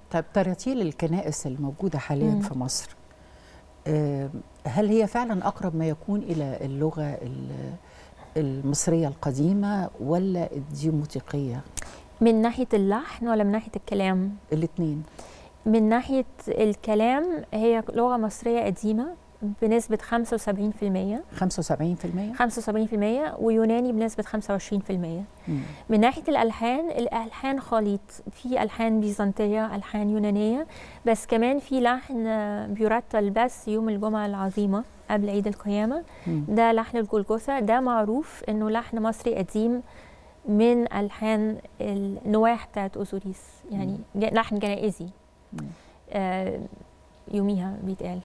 طيب تراتيل الكنائس الموجودة حاليا مم. في مصر آه، هل هي فعلا أقرب ما يكون إلى اللغة ال- المصرية القديمة ولا الديموتيقية من ناحيه اللحن ولا من ناحيه الكلام الاثنين من ناحيه الكلام هي لغه مصريه قديمه بنسبه 75% 75% 75% ويوناني بنسبه 25% مم. من ناحيه الالحان الالحان خليط في الحان بيزنطيه الحان يونانيه بس كمان في لحن آه، بيرتل بس يوم الجمعه العظيمه قبل عيد القيامه مم. ده لحن الجلجثه ده معروف انه لحن مصري قديم من الحان النواح بتاعت اوزوريس يعني ج- لحن جنائزي مم. آه، يوميها بيتقال